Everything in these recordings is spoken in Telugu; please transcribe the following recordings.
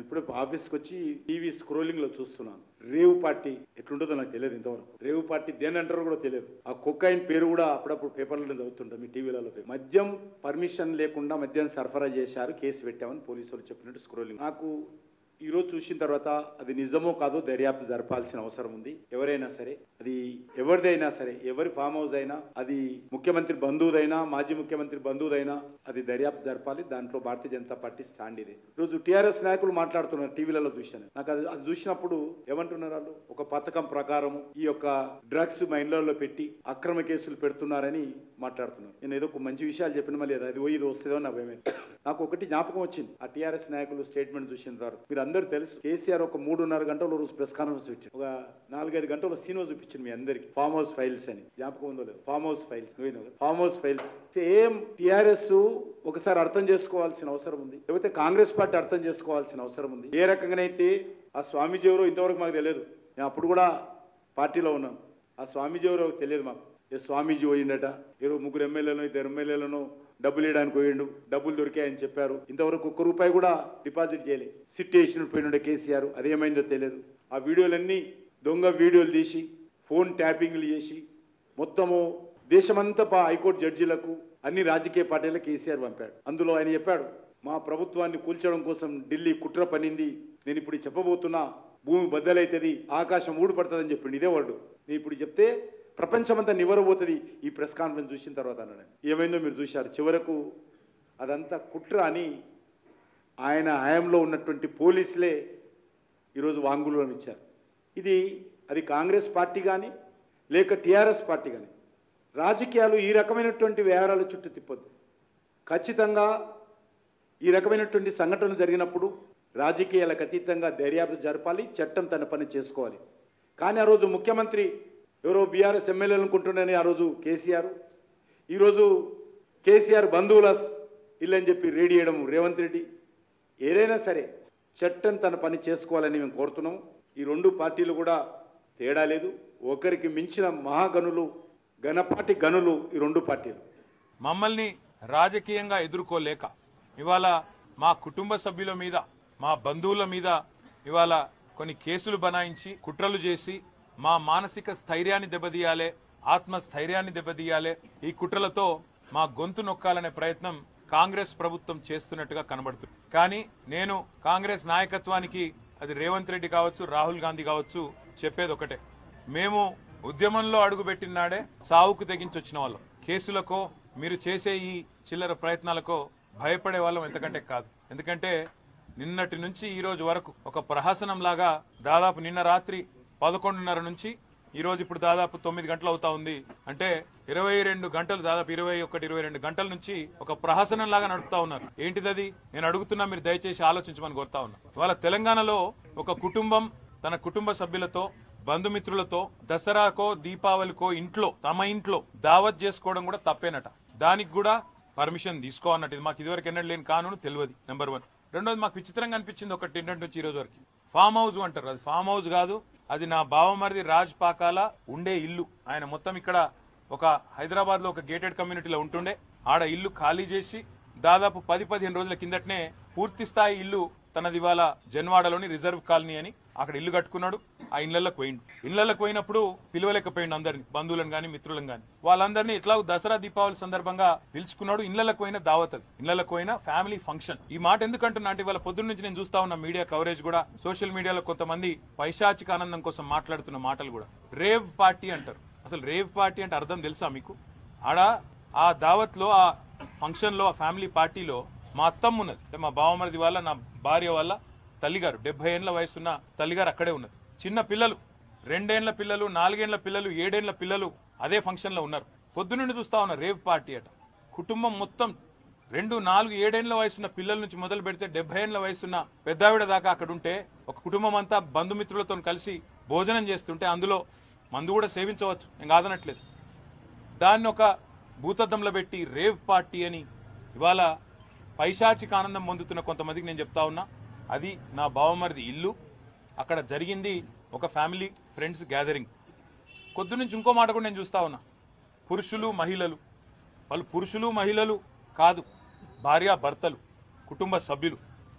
నేను ఇప్పుడు ఆఫీస్కి వచ్చి టీవీ స్క్రోలింగ్ లో చూస్తున్నాను రేవు పార్టీ ఎట్లుంటుందో నాకు తెలియదు ఇంతవరకు రేవు పార్టీ దేని అంటారో కూడా తెలియదు ఆ కుక్కైన్ పేరు కూడా అప్పుడప్పుడు పేపర్లలో చదువుతుంటాం మీ టీవీలలో మద్యం పర్మిషన్ లేకుండా మద్యం సరఫరా చేశారు కేసు పెట్టామని పోలీసులు చెప్పినట్టు స్క్రోలింగ్ నాకు ఈ రోజు చూసిన తర్వాత అది నిజమో కాదో దర్యాప్తు జరపాల్సిన అవసరం ఉంది ఎవరైనా సరే అది ఎవరిదైనా సరే ఎవరి ఫామ్ హౌస్ అయినా అది ముఖ్యమంత్రి బంధువుదైనా మాజీ ముఖ్యమంత్రి బంధువుదైనా అది దర్యాప్తు జరపాలి దాంట్లో భారతీయ జనతా పార్టీ స్టాండ్ ఇది రోజు టీఆర్ఎస్ నాయకులు మాట్లాడుతున్నారు టీవీలలో చూశాను నాకు అది అది చూసినప్పుడు ఏమంటున్నారు వాళ్ళు ఒక పథకం ప్రకారం ఈ యొక్క డ్రగ్స్ మైండ్లలో పెట్టి అక్రమ కేసులు పెడుతున్నారని మాట్లాడుతున్నారు నేను ఏదో ఒక మంచి విషయాలు చెప్పిన మళ్ళీ అది పోయి ఇది వస్తుందో నా భయమైంది నాకు ఒకటి జ్ఞాపకం వచ్చింది ఆ టీఆర్ఎస్ నాయకులు స్టేట్మెంట్ చూసిన తర్వాత మీరు అందరూ తెలుసు కేసీఆర్ ఒక మూడున్నర గంటల రోజు ప్రెస్ కాన్ఫరెన్స్ ఇచ్చారు ఒక నాలుగైదు గంటల సినిమా చూపించింది మీ అందరికి ఫామ్ హౌస్ ఫైల్స్ అని జ్ఞాపకం ఉందో లేదు farm house files farm house files same TRS ఒకసారి అర్థం చేసుకోవాల్సిన అవసరం ఉంది లేకపోతే కాంగ్రెస్ పార్టీ అర్థం చేసుకోవాల్సిన అవసరం ఉంది ఏ రకంగానైతే ఆ స్వామీజీ ఎవరో ఇంతవరకు మాకు తెలియదు నేను అప్పుడు కూడా పార్టీలో ఉన్నాను ఆ స్వామీజీ ఎవరో తెలియదు మాకు ఏ స్వామీజీ పోయిండట ఏదో ముగ్గురు ఎమ్మెల్యేలను ఇద్దరు ఎమ్మెల్యేలను డబ్బులు ఇవ్వడానికి పోయిండు డబ్బులు దొరికాయని చెప్పారు ఇంతవరకు ఒక్క రూపాయి కూడా డిపాజిట్ చేయలే సిట్ వేసిన పోయినుండే కేసీఆర్ అదేమైందో తెలియదు ఆ వీడియోలన్నీ దొంగ వీడియోలు తీసి ఫోన్ ట్యాపింగ్లు చేసి మొత్తము దేశమంతా పా హైకోర్టు జడ్జీలకు అన్ని రాజకీయ పార్టీలకు కేసీఆర్ పంపాడు అందులో ఆయన చెప్పాడు మా ప్రభుత్వాన్ని కూల్చడం కోసం ఢిల్లీ కుట్ర పనింది నేను ఇప్పుడు చెప్పబోతున్నా భూమి బద్దలైతుంది ఆకాశం ఊడిపడుతుందని చెప్పిండు ఇదే వర్డు నేను ఇప్పుడు చెప్తే ప్రపంచమంతా నివరబోతుంది ఈ ప్రెస్ కాన్ఫరెన్స్ చూసిన తర్వాత అన్నాడు ఆయన. ఏమైందో మీరు చూశారు చివరకు అదంతా కుట్ర అని ఆయన హయాంలో ఉన్నటువంటి పోలీసులే ఈరోజు వాంగ్మూలం ఇచ్చారు ఇది అది కాంగ్రెస్ పార్టీ కానీ లేక టీఆర్ఎస్ పార్టీ కానీ రాజకీయాలు ఈ రకమైనటువంటి వ్యవహారాల చుట్టూ తిప్పొద్దు ఖచ్చితంగా ఈ రకమైనటువంటి సంఘటనలు జరిగినప్పుడు రాజకీయాలకు అతీతంగా దర్యాప్తు జరపాలి చట్టం తన పని చేసుకోవాలి కానీ ఆ రోజు ముఖ్యమంత్రి ఎవరో బీఆర్ఎస్ ఎమ్మెల్యేలు అనుకుంటుండని ఆ రోజు కేసీఆర్ ఈరోజు కేసీఆర్ బంధువుల ఇల్లు అని చెప్పి రేడి చేయడం రేవంత్ రెడ్డి ఏదైనా సరే చట్టం తన పని చేసుకోవాలని మేము కోరుతున్నాం ఈ రెండు పార్టీలు కూడా తేడా లేదు ఒకరికి మించిన మహాగనులు గణపాటి గనులు ఈ రెండు పార్టీలు మమ్మల్ని రాజకీయంగా ఎదుర్కోలేక ఇవాళ మా కుటుంబ సభ్యుల మీద మా బంధువుల మీద ఇవాళ కొన్ని కేసులు బనాయించి కుట్రలు చేసి మా మానసిక స్థైర్యాన్ని దెబ్బతీయాలి ఆత్మ స్థైర్యాన్ని దెబ్బతీయాలి ఈ కుట్రలతో మా గొంతు నొక్కాలనే ప్రయత్నం కాంగ్రెస్ ప్రభుత్వం చేస్తున్నట్టుగా కనబడుతుంది కానీ నేను కాంగ్రెస్ నాయకత్వానికి అది రేవంత్ రెడ్డి కావచ్చు రాహుల్ గాంధీ కావచ్చు చెప్పేది ఒకటే మేము ఉద్యమంలో అడుగుపెట్టిన నాడే సావుకు తెగించొచ్చిన వాళ్ళం కేసులకో మీరు చేసే ఈ చిల్లర ప్రయత్నాలకో భయపడే వాళ్ళం ఎంతకంటే కాదు ఎందుకంటే నిన్నటి నుంచి ఈ రోజు వరకు ఒక ప్రహసనం లాగా దాదాపు నిన్న రాత్రి పదకొండున్నర నుంచి ఈ రోజు ఇప్పుడు దాదాపు తొమ్మిది గంటలు అవుతా ఉంది అంటే ఇరవై రెండు గంటలు దాదాపు ఇరవై ఒకటి ఇరవై రెండు గంటల నుంచి ఒక ప్రహసనం లాగా నడుపుతా ఉన్నారు ఏంటిదది నేను అడుగుతున్నా మీరు దయచేసి ఆలోచించమని కోరుతా ఉన్నా ఇవాళ తెలంగాణలో ఒక కుటుంబం తన కుటుంబ సభ్యులతో బంధుమిత్రులతో దసరాకో దీపావళికో ఇంట్లో తమ ఇంట్లో దావత్ చేసుకోవడం కూడా తప్పేనట దానికి కూడా పర్మిషన్ తీసుకో అన్నట్టు ఇది మాకు ఇదివరకు ఎన్నడూ లేని కానూను తెలియదు నెంబర్ వన్ రెండోది మాకు విచిత్రంగా అనిపించింది ఒకటి ఏంటంటే వచ్చి ఈ రోజు వరకు ఫామ్ హౌస్ అంటారు అది ఫామ్ హౌస్ కాదు అది నా బావమరిది రాజ్ పాకాల ఉండే ఇల్లు ఆయన మొత్తం ఇక్కడ ఒక హైదరాబాద్ లో ఒక గేటెడ్ కమ్యూనిటీలో ఉంటుండే ఆడ ఇల్లు ఖాళీ చేసి దాదాపు పది పదిహేను రోజుల కిందటనే పూర్తి స్థాయి ఇల్లు తనది ఇవాళ జన్వాడలోని రిజర్వ్ కాలనీ అని అక్కడ ఇల్లు కట్టుకున్నాడు ఆ ఇళ్లకు పోయిండు ఇళ్లకు పోయినప్పుడు పిలవలేకపోయిండు అందరిని బంధువులను గాని మిత్రులను గాని వాళ్ళందరినీ ఇట్లా దసరా దీపావళి సందర్భంగా పిలుచుకున్నాడు ఇళ్లకు పోయిన దావత్ అది ఇళ్లకు పోయిన ఫ్యామిలీ ఫంక్షన్ ఈ మాట ఎందుకంటున్నా అంటే ఇవాళ పొద్దున్న నుంచి నేను చూస్తా ఉన్న మీడియా కవరేజ్ కూడా సోషల్ మీడియాలో కొంతమంది పైశాచిక ఆనందం కోసం మాట్లాడుతున్న మాటలు కూడా రేవ్ పార్టీ అంటారు అసలు రేవ్ పార్టీ అంటే అర్థం తెలుసా మీకు ఆడ ఆ దావత్ లో ఆ ఫంక్షన్ లో ఆ ఫ్యామిలీ పార్టీలో మా అత్తమ్మ ఉన్నది అంటే మా బావమరిది వాళ్ళ నా భార్య వాళ్ళ తల్లిగారు డెబ్బై ఏళ్ల వయసున్న తల్లిగారు అక్కడే ఉన్నది చిన్న పిల్లలు రెండేళ్ల పిల్లలు నాలుగేళ్ల పిల్లలు ఏడేళ్ల పిల్లలు అదే ఫంక్షన్ లో ఉన్నారు పొద్దునుండి చూస్తా ఉన్నారు రేవ్ పార్టీ అట కుటుంబం మొత్తం రెండు నాలుగు ఏడేళ్ల వయసున్న పిల్లల నుంచి మొదలు పెడితే డెబ్బై ఏళ్ల వయసున్న పెద్దావిడ దాకా అక్కడ ఉంటే ఒక కుటుంబం అంతా బంధుమిత్రులతో కలిసి భోజనం చేస్తుంటే అందులో మందు కూడా సేవించవచ్చు నేను కాదనట్లేదు దాన్ని ఒక భూతద్దంలో పెట్టి రేవ్ పార్టీ అని ఇవాళ పైశాచిక ఆనందం పొందుతున్న కొంతమందికి నేను చెప్తా ఉన్నా అది నా బావమరిది ఇల్లు అక్కడ జరిగింది ఒక ఫ్యామిలీ ఫ్రెండ్స్ గ్యాదరింగ్ కొద్ది నుంచి ఇంకో మాట కూడా నేను చూస్తా ఉన్నా పురుషులు మహిళలు వాళ్ళు పురుషులు మహిళలు కాదు భార్య భర్తలు కుటుంబ సభ్యులు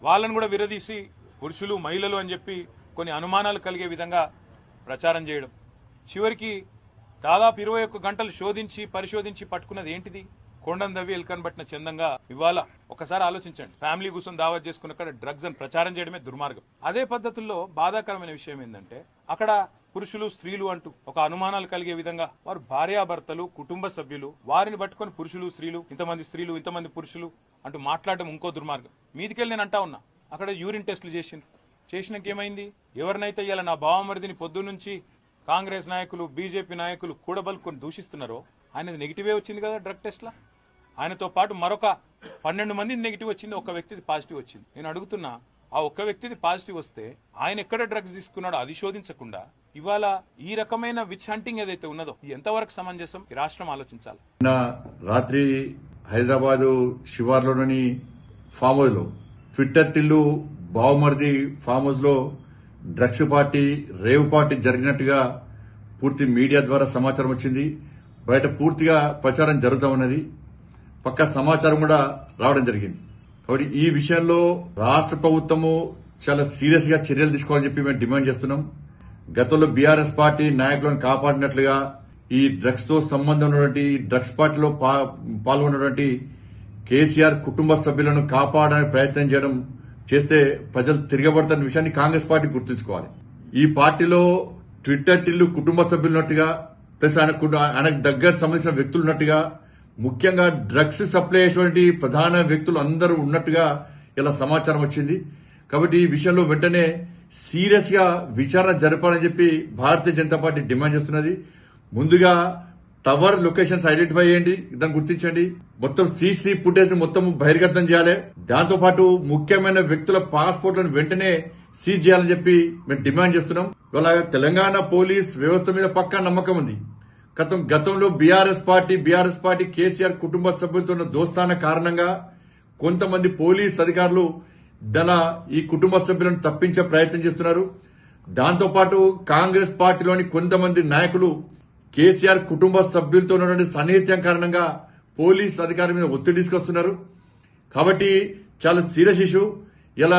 వాళ్ళను కూడా విరదీసి పురుషులు మహిళలు అని చెప్పి కొన్ని అనుమానాలు కలిగే విధంగా ప్రచారం చేయడం చివరికి దాదాపు ఇరవై ఒక్క గంటలు శోధించి పరిశోధించి పట్టుకున్నది ఏంటిది కొండం దవ్వి ఎల్కన్ పట్టిన చందంగా ఇవాళ ఒకసారి ఆలోచించండి ఫ్యామిలీ కూర్చొని దావత్ చేసుకున్న డ్రగ్స్ అని ప్రచారం చేయడమే దుర్మార్గం అదే పద్ధతుల్లో బాధాకరమైన విషయం ఏంటంటే అక్కడ పురుషులు స్త్రీలు అంటూ ఒక అనుమానాలు కలిగే విధంగా వారు భార్యాభర్తలు కుటుంబ సభ్యులు వారిని పట్టుకొని పురుషులు స్త్రీలు ఇంతమంది స్త్రీలు ఇంతమంది పురుషులు అంటూ మాట్లాడడం ఇంకో దుర్మార్గం మీదికెళ్ళి నేను అంటా ఉన్నా అక్కడ యూరిన్ టెస్టులు చేసిండ్రు చేసినాక ఏమైంది ఎవరినైతే ఇలా నా బావమరిదిని పొద్దు నుంచి కాంగ్రెస్ నాయకులు బీజేపీ నాయకులు కూడబలుకొని దూషిస్తున్నారో ఆయనది నెగిటివే వచ్చింది కదా డ్రగ్ టెస్ట్లా ఆయనతో పాటు మరొక పన్నెండు మంది నెగిటివ్ వచ్చింది ఒక వ్యక్తిది పాజిటివ్ వచ్చింది నేను అడుగుతున్నా ఆ ఒక్క వ్యక్తిది పాజిటివ్ వస్తే ఆయన ఎక్కడ డ్రగ్స్ తీసుకున్నాడో అది శోధించకుండా ఇవాళ ఈ రకమైన విచ్ హంటింగ్ ఏదైతే ఉన్నదో ఇది ఎంతవరకు సమంజసం ఈ రాష్ట్రం ఆలోచించాలి నిన్న రాత్రి హైదరాబాదు శివార్లోని ఫామ్ హౌస్ లో ట్విట్టర్ టిల్లు బావమర్ది ఫామ్ హౌస్ లో డ్రగ్స్ పార్టీ రేవ్ పార్టీ జరిగినట్టుగా పూర్తి మీడియా ద్వారా సమాచారం వచ్చింది బయట పూర్తిగా ప్రచారం జరుగుతూ ఉన్నది పక్క సమాచారం కూడా రావడం జరిగింది కాబట్టి ఈ విషయంలో రాష్ట్ర ప్రభుత్వము చాలా సీరియస్ గా చర్యలు తీసుకోవాలని చెప్పి మేము డిమాండ్ చేస్తున్నాం గతంలో బీఆర్ఎస్ పార్టీ నాయకులను కాపాడినట్లుగా ఈ డ్రగ్స్ తో సంబంధం ఉన్నటువంటి డ్రగ్స్ పార్టీలో పా- పాల్గొన్నటువంటి కేసీఆర్ కుటుంబ సభ్యులను కాపాడడానికి ప్రయత్నం చేయడం చేస్తే ప్రజలు తిరగబడతారన్న విషయాన్ని కాంగ్రెస్ పార్టీ గుర్తుంచుకోవాలి ఈ పార్టీలో ట్విట్టర్ టిల్లు కుటుంబ సభ్యులు ఉన్నట్టుగా ప్లస్ ఆయన కుట- ఆయనకు దగ్గర సంబంధించిన వ్యక్తులు ఉన్నట్టుగా ముఖ్యంగా డ్రగ్స్ సప్లై చేసేటువంటి ప్రధాన వ్యక్తులు అందరూ ఉన్నట్టుగా ఇలా సమాచారం వచ్చింది కాబట్టి ఈ విషయంలో వెంటనే సీరియస్ గా విచారణ జరపాలని చెప్పి భారతీయ జనతా పార్టీ డిమాండ్ చేస్తున్నది ముందుగా టవర్ లొకేషన్స్ ఐడెంటిఫై చేయండి దాన్ని గుర్తించండి మొత్తం సీసీ ఫుటేజ్ మొత్తం బహిర్గతం చేయాలి దాంతో పాటు ముఖ్యమైన వ్యక్తుల పాస్పోర్ట్లను వెంటనే సీజ్ చేయాలని చెప్పి మేము డిమాండ్ చేస్తున్నాం ఇవాళ తెలంగాణ పోలీస్ వ్యవస్థ మీద పక్కా నమ్మకం ఉంది గతం గతంలో BRS party BRS party KCR కుటుంబ సభ్యులతో ఉన్న దోస్తాన కారణంగా కొంతమంది పోలీస్ అధికారులు దళ ఈ కుటుంబ సభ్యులను తప్పించే ప్రయత్నం చేస్తున్నారు దాంతో పాటు కాంగ్రెస్ పార్టీలోని కొంతమంది నాయకులు కేసీఆర్ కుటుంబ సభ్యులతో ఉన్నటువంటి సన్నిహిత్యం కారణంగా పోలీస్ అధికారుల మీద ఒత్తిడి తీసుకొస్తున్నారు కాబట్టి చాలా సీరియస్ ఇష్యూ ఇలా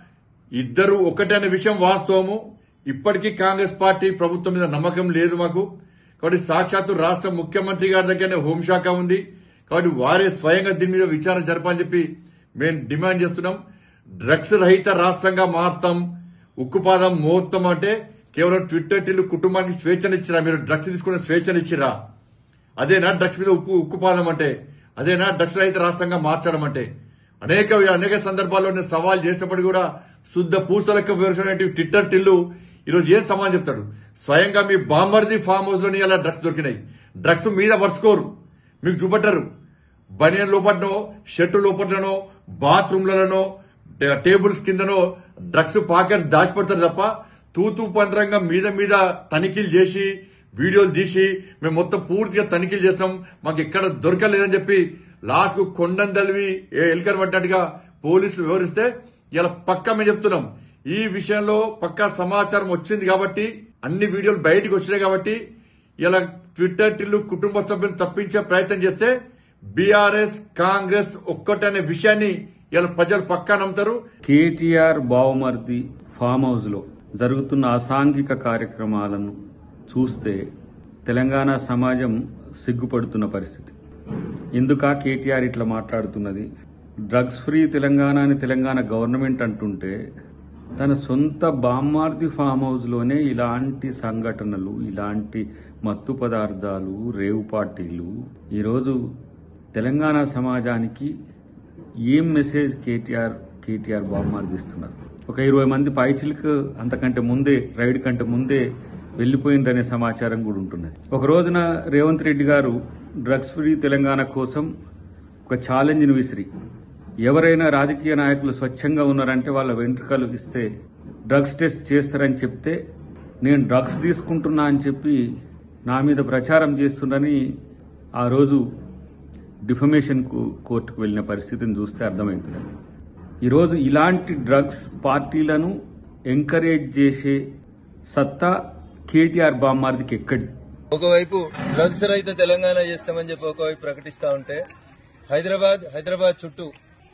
ఇద్దరు ఒకటే అనే విషయం వాస్తవము ఇప్పటికీ కాంగ్రెస్ పార్టీ ప్రభుత్వం మీద నమ్మకం లేదు మాకు కాబట్టి సాక్షాత్తు రాష్ట్ర ముఖ్యమంత్రి గారి దగ్గరనే హోంశాఖ ఉంది కాబట్టి వారే స్వయంగా దీని మీద విచారణ జరపాలని చెప్పి మేము డిమాండ్ చేస్తున్నాం డ్రగ్స్ రహిత రాష్ట్రంగా మారుస్తాం ఉక్కుపాదం మోత్తం అంటే కేవలం ట్విట్టర్ టిల్లు కుటుంబానికి స్వేచ్ఛనిచ్చిరా మీరు డ్రగ్స్ తీసుకునే స్వేచ్ఛనిచ్చిరా అదేనా డ్రగ్స్ మీద ఉప్పు ఉక్కుపాదం అంటే అదేనా డ్రగ్స్ రహిత రాష్ట్రంగా మార్చడం అంటే అనేక అనేక సందర్భాల్లో నేను సవాల్ చేసినప్పటికీ కూడా శుద్ధ పూసలక వివరించినటువంటి ట్విట్టర్ టిల్లు ఈరోజు ఏం సమాధానం చెప్తాడు స్వయంగా మీ బాంబర్ది ఫామ్ హౌస్ లోని అలా డ్రగ్స్ దొరికినాయి డ్రగ్స్ మీద పరుచుకోరు మీకు చూపట్టారు బనియన్ లోపట్నో షర్టు లోపట్లనో బాత్రూమ్లలోనో టే- టేబుల్స్ కిందనో డ్రగ్స్ పాకెట్స్ దాచిపెడతారు తప్ప తూతూ పంత్రంగా మీద మీద తనిఖీలు చేసి వీడియోలు తీసి మేము మొత్తం పూర్తిగా తనిఖీలు చేస్తాం మాకు ఎక్కడ దొరకలేదని చెప్పి లాస్ట్ కు కొండం తల్వి ఎల్కర్ పట్టినట్టుగా పోలీసులు వివరిస్తే ఇలా పక్కా మేము చెప్తున్నాం ఈ విషయంలో పక్కా సమాచారం వచ్చింది కాబట్టి అన్ని వీడియోలు బయటకు వచ్చినాయి కాబట్టి ఇలా ట్విట్టర్ టిల్లు కుటుంబ సభ్యులను తప్పించే ప్రయత్నం చేస్తే బీఆర్ఎస్ కాంగ్రెస్ ఒక్కటనే విషయాన్ని ఇలా ప్రజలు పక్కా నమ్ముతారు కేటీఆర్ బావమర్ది ఫామ్ హౌస్ లో జరుగుతున్న అసాంఘిక కార్యక్రమాలను చూస్తే తెలంగాణ సమాజం సిగ్గుపడుతున్న పరిస్థితి ఎందుకా కేటీఆర్ ఇట్లా మాట్లాడుతున్నది డ్రగ్స్ ఫ్రీ తెలంగాణ అని తెలంగాణ గవర్నమెంట్ అంటుంటే తన సొంత బామ్మార్ది ఫామ్ హౌస్ లోనే ఇలాంటి సంఘటనలు ఇలాంటి మత్తు పదార్థాలు రేవు పార్టీలు ఈరోజు తెలంగాణ సమాజానికి ఏం మెసేజ్ కేటీఆర్ కేటీఆర్ బామ్మార్ది ఇస్తున్నారు ఒక ఇరవై మంది పైచిలకు అంతకంటే ముందే రైడ్ కంటే ముందే వెళ్లిపోయిందనే సమాచారం కూడా ఉంటున్నది ఒక రోజున రేవంత్ రెడ్డి గారు డ్రగ్స్ ఫ్రీ తెలంగాణ కోసం ఒక ఛాలెంజ్ని విసిరి ఎవరైనా రాజకీయ నాయకులు స్వచ్ఛంగా ఉన్నారంటే వాళ్ళ వెంట్రుకలు ఇస్తే డ్రగ్స్ టెస్ట్ చేస్తారని చెప్తే నేను డ్రగ్స్ తీసుకుంటున్నా అని చెప్పి నా మీద ప్రచారం చేస్తుండని ఆ రోజు డిఫమేషన్ కోర్టుకు వెళ్ళిన పరిస్థితిని చూస్తే అర్థమవుతుంది ఈరోజు ఇలాంటి డ్రగ్స్ పార్టీలను ఎంకరేజ్ చేసే సత్తా కేటీఆర్ బామ్మార్దికి ఎక్కడిది ఒకవైపు డ్రగ్స్ రహిత తెలంగాణ చేస్తామని చెప్పి ఒకవైపు ప్రకటిస్తా ఉంటే హైదరాబాద్ హైదరాబాద్ చుట్టూ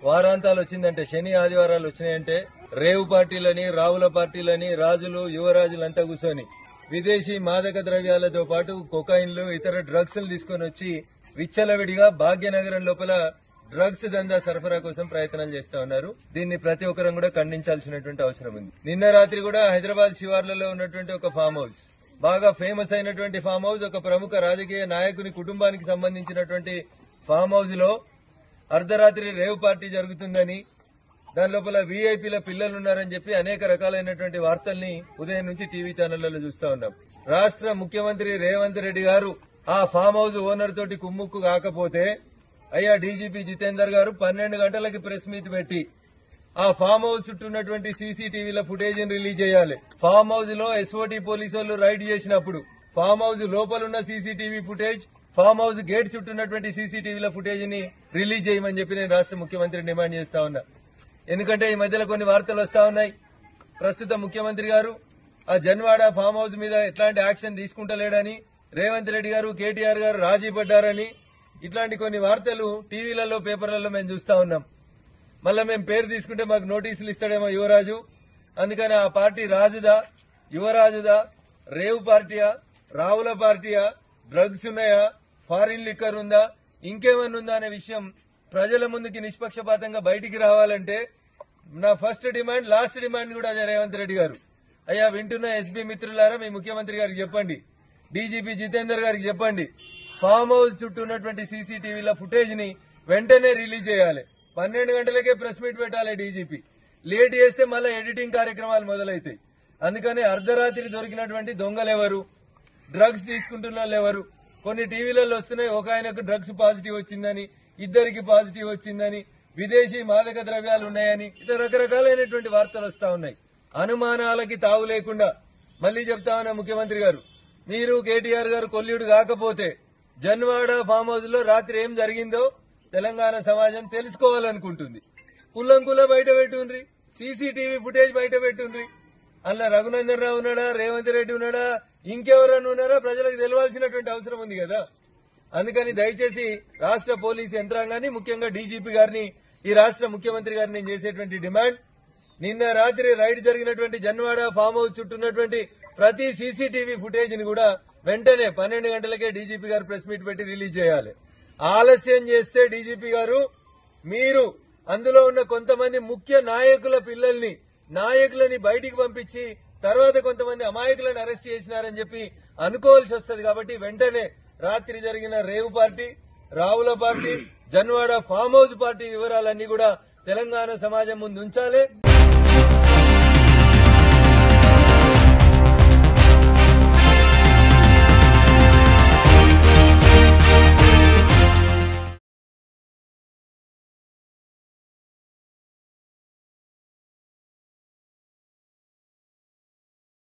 వారాంతాలు వచ్చిందంటే శని ఆదివారాలు వచ్చినాయంటే రేవు పార్టీలని రావుల పార్టీలని రాజులు యువరాజులంతా కూర్చొని విదేశీ మాదక ద్రవ్యాలతో పాటు కొకాయిన్లు ఇతర డ్రగ్స్ తీసుకొని వచ్చి విచ్చలవిడిగా భాగ్యనగరం లోపల డ్రగ్స్ దందా సరఫరా కోసం ప్రయత్నాలు చేస్తా ఉన్నారు దీన్ని ప్రతి ఒక్కరం కూడా ఖండించాల్సినటువంటి అవసరం ఉంది నిన్న రాత్రి కూడా హైదరాబాద్ శివార్లలో ఉన్నటువంటి ఒక ఫామ్ హౌస్ బాగా ఫేమస్ అయినటువంటి ఫామ్ హౌస్ ఒక ప్రముఖ రాజకీయ నాయకుని కుటుంబానికి సంబంధించినటువంటి ఫామ్ హౌస్ లో అర్ధరాత్రి రేవ్ పార్టీ జరుగుతుందని దాని లోపల వీఐపీల పిల్లలు ఉన్నారని చెప్పి అనేక రకాలైనటువంటి వార్తల్ని ఉదయం నుంచి టీవీ ఛానళ్లలో చూస్తా ఉన్నాం రాష్ట్ర ముఖ్యమంత్రి రేవంత్ రెడ్డి గారు ఆ ఫామ్ హౌస్ ఓనర్ తోటి కుమ్ముక్కు కాకపోతే అయ్యా డీజీపీ జితేందర్ గారు పన్నెండు గంటలకి ప్రెస్ మీట్ పెట్టి ఆ ఫామ్ హౌస్ చుట్టూ ఉన్నటువంటి సీసీటీవీల ఫుటేజ్ రిలీజ్ చేయాలి ఫామ్ హౌస్ లో ఎస్ఓటీ పోలీసు వాళ్ళు రైడ్ చేసినప్పుడు ఫామ్ హౌస్ లోపల ఉన్న CCTV footage farm house gate చుట్టూ ఉన్నటువంటి సీసీటీవీల ఫుటేజ్ ని రిలీజ్ చేయమని చెప్పి నేను రాష్ట్ర ముఖ్యమంత్రిని డిమాండ్ చేస్తా ఉన్నా ఎందుకంటే ఈ మధ్యలో కొన్ని వార్తలు వస్తా ఉన్నాయి ప్రస్తుత ముఖ్యమంత్రి గారు ఆ జన్వాడ ఫామ్ హౌస్ మీద ఎట్లాంటి యాక్షన్ తీసుకుంటలేడని రేవంత్ రెడ్డి గారు కేటీఆర్ గారు రాజీ పడ్డారని ఇట్లాంటి కొన్ని వార్తలు టీవీలలో పేపర్లలో మేము చూస్తా ఉన్నాం మళ్ళా మేము పేరు తీసుకుంటే మాకు నోటీసులు ఇస్తాడేమో యువరాజు అందుకని ఆ పార్టీ రాజుదా యువరాజుదా రేవు పార్టీయా రావుల పార్టీయా డ్రగ్స్ ఉన్నాయా ఫారిన్ లిక్కర్ ఉందా ఇంకేమన్నా ఉందా అనే విషయం ప్రజల ముందుకి నిష్పక్షపాతంగా బయటికి రావాలంటే నా ఫస్ట్ డిమాండ్ లాస్ట్ డిమాండ్ కూడా అదే రేవంత్ రెడ్డి గారు అయ్యా వింటున్న ఎస్బీ మిత్రులారా మీ ముఖ్యమంత్రి గారికి చెప్పండి డీజీపీ జితేందర్ గారికి చెప్పండి ఫామ్ హౌస్ చుట్టూ ఉన్నటువంటి సీసీటీవీల ఫుటేజ్ ని వెంటనే రిలీజ్ చేయాలి పన్నెండు గంటలకే ప్రెస్ మీట్ పెట్టాలి డీజీపీ లేట్ చేస్తే మళ్ళీ ఎడిటింగ్ కార్యక్రమాలు మొదలవుతాయి అందుకని అర్ధరాత్రి దొరికినటువంటి దొంగలెవరు డ్రగ్స్ తీసుకుంటున్న వాళ్ళు ఎవరు కొన్ని టీవీలలో వస్తున్నాయి ఒక ఆయనకు డ్రగ్స్ పాజిటివ్ వచ్చిందని ఇద్దరికి పాజిటివ్ వచ్చిందని విదేశీ మాదక ద్రవ్యాలు ఉన్నాయని ఇట్లా రకరకాలైనటువంటి వార్తలు వస్తా ఉన్నాయి అనుమానాలకి తావు లేకుండా మళ్ళీ చెప్తా ఉన్నా ముఖ్యమంత్రి గారు మీరు కేటీఆర్ గారు కొల్లుడు కాకపోతే జన్వాడ ఫామ్ హౌస్ లో రాత్రి ఏం జరిగిందో తెలంగాణ సమాజం తెలుసుకోవాలనుకుంటుంది కుల్లంకుల బయట పెట్టుండ్రి సీసీటీవీ ఫుటేజ్ బయట పెట్టుండ్రి అలా రఘునందన్ రావు ఉన్నాడా రేవంత్ రెడ్డి ఉన్నాడా ఇంకెవరన్నా ఉన్నారా ప్రజలకు తెలియాల్సినటువంటి అవసరం ఉంది కదా అందుకని దయచేసి రాష్ట్ర పోలీసు యంత్రాంగాన్ని ముఖ్యంగా డీజీపీ గారిని ఈ రాష్ట్ర ముఖ్యమంత్రి గారిని నేను చేసేటువంటి డిమాండ్ నిన్న రాత్రి రైడ్ జరిగినటువంటి జన్వాడ ఫామ్ హౌస్ చుట్టూ ఉన్నటువంటి ప్రతి సీసీటీవీ ఫుటేజ్ ని కూడా వెంటనే పన్నెండు గంటలకే డీజీపీ గారు ప్రెస్ మీట్ పెట్టి రిలీజ్ చేయాలి ఆలస్యం చేస్తే డీజీపీ గారు మీరు అందులో ఉన్న కొంతమంది ముఖ్య నాయకుల పిల్లల్ని నాయకులని బయటికి పంపించి తర్వాత కొంతమంది అమాయకులను అరెస్ట్ చేసినారని చెప్పి అనుకోవాల్సి వస్తుంది కాబట్టి వెంటనే రాత్రి జరిగిన రేవు పార్టీ రావుల party Janwada farm house party వివరాలన్నీ కూడా తెలంగాణ సమాజం ముందు ఉంచాలి